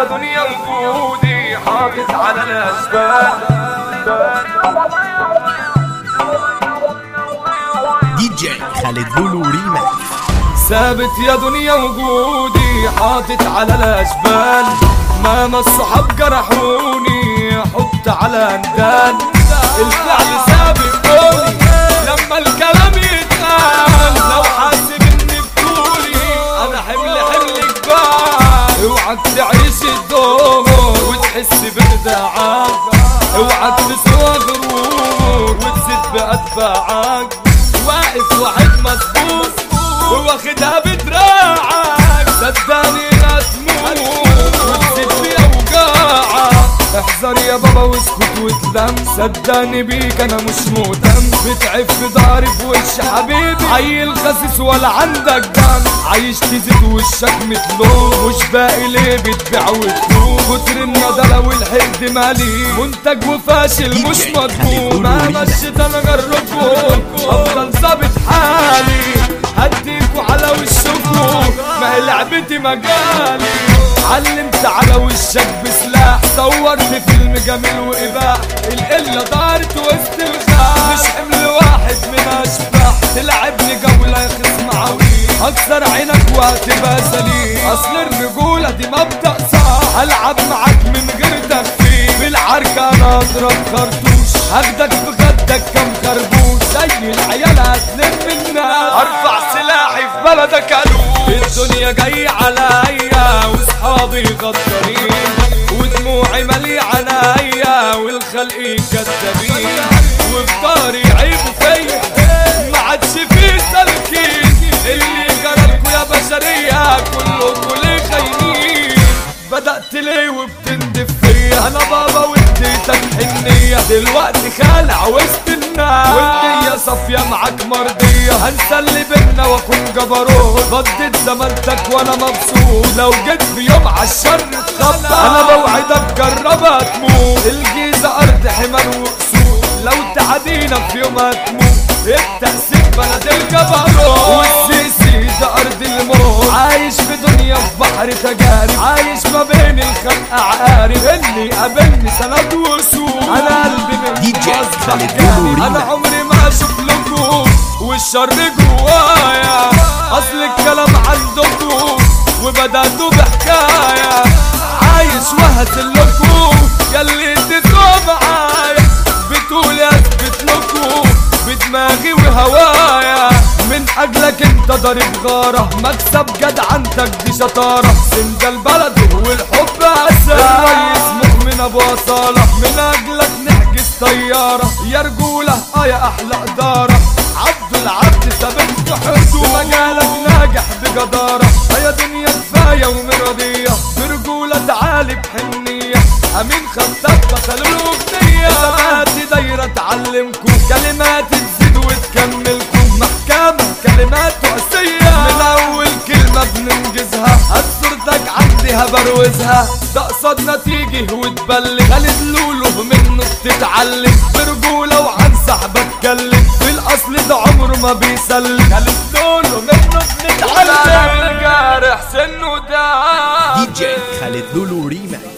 يا دنيا وجودي حافظ على الأسباب دي جي خالد لولو ريماكس ثابت يا دنيا وجودي حاطط على الاشبال ماما الصحاب جرحوني حط على اندال الفعل سابق قولي لما الكلام يتقال لو حاسب اني بطولي انا حمل حمل جبال اوعك تعيش الدور وتحس بخداعك اوعك تسوى غرور وتزيد باتباعك واقف واحد مظبوط واخدها بدراعك صدقني لا تموت وتزيد في اوجاعك احذر يا بابا واسكت وتلم صدقني بيك انا مش مهتم بتعب في ضهري في وش حبيبي عيل خسيس ولا عندك دم عايش تزيد وشك متلون مش باقي ليه بتبيع وتلوم كتر الندلة والحقد مالي منتج وفاشل مش مضمون مهما الشتا انا جربكم افضل ظابط حالي هديكوا على وشكوا ما هي لعبتي مجالي علمت على وشك بسلاح صورت فيلم جميل وإباح القلة دارت وسط الغاح مش حمل واحد من أشباح تلعبني جولة يا خصم عويل أكسر عينك وهتبقى سليم أصل الرجولة دي مبدأ صح هلعب معاك من غير تخفيف بالعركة أنا أضرب خرطوش هاخدك في خدك كم خربوش زي العيال هتلم الناس ارفع سلاحي في بلدك الوش الدنيا جاي عليا واصحابي غدارين ودموعي مالية عينيا والخلق كدابين وفطاري عيبوا فيا ما عادش فيه سالكين اللي جرالكوا يا بشرية كلكوا ليه خاينين بدأت ليه وبتندف فيا انا بابا واديتك حنية دلوقتي خالع وسط الناس والنية صافية معاك مرضية هنسى اللي بينا واكون جبروت ضدت زمانتك وانا مبسوط لو جيت في يوم عالشر تخبى انا بوعدك جربها تموت الجيزة ارض حمار وقصور لو تعدينا في يوم هتموت التأسيس بلد الجبروت والسيسي ده ارض الموت عايش في دنيا في بحر تجارب عايش ما بين الخلق عقارب اللي قابلني سند وسوق انا قلبي من دي جي مصدر خالد جارب. لولو انا ريما. عمري ما اشوف لكم والشر جوايا اصل الكلام عندكم وبدأتوا بحكاية عايش وهسلكم ياللي اديتوا معايا بتقول اثبت لكم بدماغي وهوايا من اجلك انت ضارب غارة مكسب جدعنتك دي شطارة سند البلد والحب اساس الريس مؤمن ابو اصالة من اجلك نحجز طيارة يا رجولة اه يا احلى ادارة عبد العبد ثابت في حدود مجالك ناجح بجدارة يا دنيا كفاية ومرضية برجولة تعالي بحنية امين خمسات بطل الاغنية ثباتي دايرة تعلمكم كلمات تزيد وتكملكم محكمة كلمات رئيسية من اول كلمة بننجزها هات صورتك عندي هبروزها ده قصادنا تيجي وتبلغ خالد لولو منه بتتعلم برجولة وعن صاحبة اتكلم في الاصل ده عمره ما بيسلم خالد لولو منه بنتعلم الجارح سنه ده دي جي خالد لولو ريماكس